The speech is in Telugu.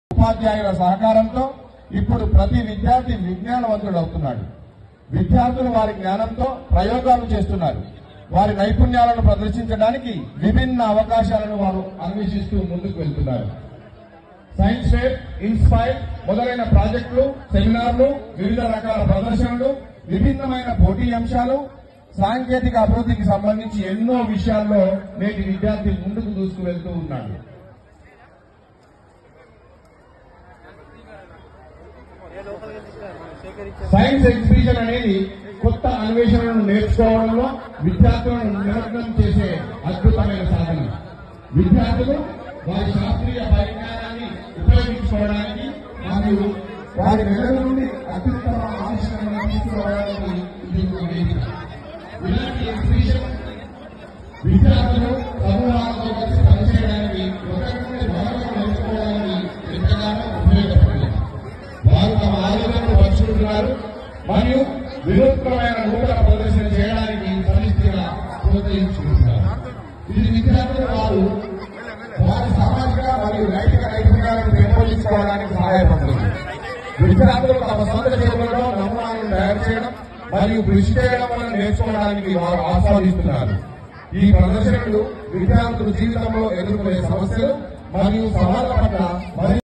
ఉపాధ్యాయుల సహకారంతో ఇప్పుడు ప్రతి విద్యార్థి విజ్ఞానవంతుడు అవుతున్నాడు విద్యార్థులు వారి జ్ఞానంతో ప్రయోగాలు చేస్తున్నారు వారి నైపుణ్యాలను ప్రదర్శించడానికి విభిన్న అవకాశాలను వారు అన్వేషిస్తూ ముందుకు వెళ్తున్నారు సైన్స్ ఫేర్ ఇన్స్పైర్ మొదలైన ప్రాజెక్టులు సెమినార్లు వివిధ రకాల ప్రదర్శనలు విభిన్నమైన పోటీ అంశాలు సాంకేతిక అభివృద్ధికి సంబంధించి ఎన్నో విషయాల్లో నేటి విద్యార్థి ముందుకు దూసుకు వెళ్తూ ఉన్నాడు సైన్స్ ఎగ్జిబిషన్ అనేది కొత్త అన్వేషణలను నేర్చుకోవడంలో విద్యార్థులను నిమగ్నం చేసే అద్భుతమైన సాధన విద్యార్థులు వారి శాస్త్రీయ పరిజ్ఞానాన్ని ఉపయోగించుకోవడానికి మరియు వారి మెదడు నుండి అత్యుత్తమ ఆవిష్కరణలు తీసుకురావడానికి ఇది ఒక వేదిక ఇలాంటి ఎగ్జిబిషన్ విద్యార్థులు సమూహాలతో కలిసి పనిచేయడానికి ఒకరి నుండి మరొకరు నేర్చుకోవడానికి ఎంతగానో ఉపయోగపడుతుంది వారు తమ ఆలోచనలు పంచుకుంటున్నారు మరియు వినూత్నమైన నూతన ప్రదర్శన చేయడానికి సమిష్టిగా ప్రోత్సహించుకుంటున్నారు ఇది విద్యార్థులు వారు వారి సామాజిక మరియు నైతిక నైపుణ్యాలను పెంపొందించుకోవడానికి సహాయపడుతుంది విద్యార్థులు తమ సొంత చేతులలో నమూనాలను తయారు చేయడం మరియు కృషి చేయడం వల్ల నేర్చుకోవడానికి వారు ఆస్వాదిస్తున్నారు ఈ ప్రదర్శనలు విద్యార్థులు జీవితంలో ఎదుర్కొనే సమస్యలు మరియు సవాళ్ల పట్ల మరి